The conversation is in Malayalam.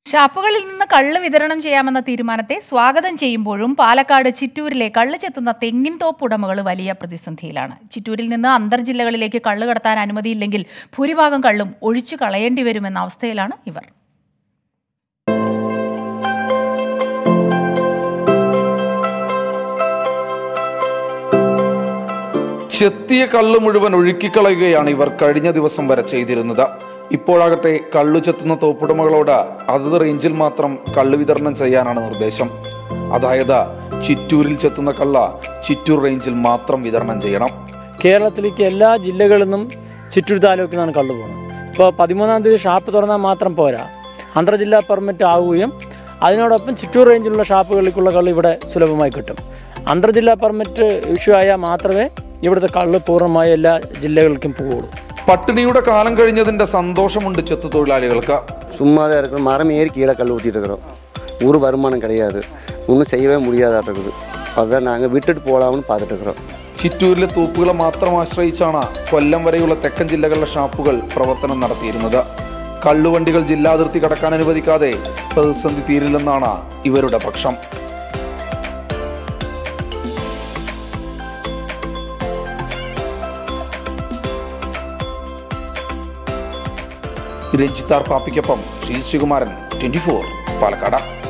ഷാപ്പുകളിൽ നിന്ന് കള്ള് വിതരണം ചെയ്യാമെന്ന തീരുമാനത്തെ സ്വാഗതം ചെയ്യുമ്പോഴും പാലക്കാട് ചിറ്റൂരിലെ കള്ള് ചെത്തുന്ന തെങ്ങിൻ തോപ്പ് ഉടമകൾ വലിയ പ്രതിസന്ധിയിലാണ് ചിറ്റൂരിൽ നിന്ന് അന്തർജില്ലകളിലേക്ക് കള്ള് കടത്താൻ അനുമതിയില്ലെങ്കിൽ ഭൂരിഭാഗം കള്ളും ഒഴിച്ചു കളയേണ്ടി വരുമെന്ന അവസ്ഥയിലാണ് ഇവർ ചെത്തിയ കള്ള് മുഴുവൻ ഒഴുക്കിക്കളയുകയാണ് ഇവർ കഴിഞ്ഞ ദിവസം വരെ ചെയ്തിരുന്നത് ഇപ്പോഴാകട്ടെ കള്ളു ചെത്തുന്ന തോപ്പുടമകളോട് അതത് റേഞ്ചിൽ മാത്രം കള്ള് വിതരണം ചെയ്യാനാണ് നിർദ്ദേശം അതായത് ചിറ്റൂരിൽ ചെത്തുന്ന കള്ള ചിറ്റൂർ റേഞ്ചിൽ മാത്രം വിതരണം ചെയ്യണം കേരളത്തിലേക്ക് എല്ലാ ജില്ലകളിൽ നിന്നും ചിറ്റൂർ താലൂക്കിൽ നിന്നാണ് കള്ളു പോകുന്നത് ഇപ്പോൾ പതിമൂന്നാം തീയതി ഷാപ്പ് തുറന്നാൽ മാത്രം പോരാ അന്തർജില്ലാ പെർമിറ്റ് ആവുകയും അതിനോടൊപ്പം ചിറ്റൂർ റേഞ്ചിലുള്ള ഷാപ്പുകളിലേക്കുള്ള കള്ള് ഇവിടെ സുലഭമായി കിട്ടും അന്തർജില്ലാ പെർമിറ്റ് ഇഷ്യൂ ആയാൽ മാത്രമേ ഇവിടുത്തെ കള്ള് പൂർണ്ണമായി എല്ലാ ജില്ലകളിലേക്കും പോവുള്ളൂ പട്ടിണിയുടെ കാലം കഴിഞ്ഞതിന്റെ സന്തോഷമുണ്ട് ചെത്തു തൊഴിലാളികൾക്ക് சும்மா தான் இருக்கிறோம் மரம் ஏறி கீழே கல் ஊற்றிட்டு இருக்கிறோம் ஒரு வருமானம் கிடையாது ஒன்றும் செய்யவே முடியாதாட்டு இருக்குது அதுதான் நாங்கள் விட்டுட்டு போகலாம்னு பார்த்துட்டு இருக்கிறோம் ചിറ്റൂരിലെ തൂപ്പുകളെ മാത്രം ആശ്രയിച്ചാണ് കൊല്ലം വരെയുള്ള തെക്കൻ ജില്ലകളിലെ ഷാപ്പുകൾ പ്രവർത്തനം നടത്തിയിരുന്നത് കള്ളുവണ്ടികൾ ജില്ലാതിർത്തി കടക്കാൻ അനുവദിക്കാതെ പ്രതിസന്ധി തീരില്ലെന്നാണ് ഇവരുടെ പക്ഷം രഞ്ജിത്താർ പാപ്പിക്കൊപ്പം ശ്രീ ശ്രീകുമാരൻ ട്വന്റി ഫോർ പാലക്കാട്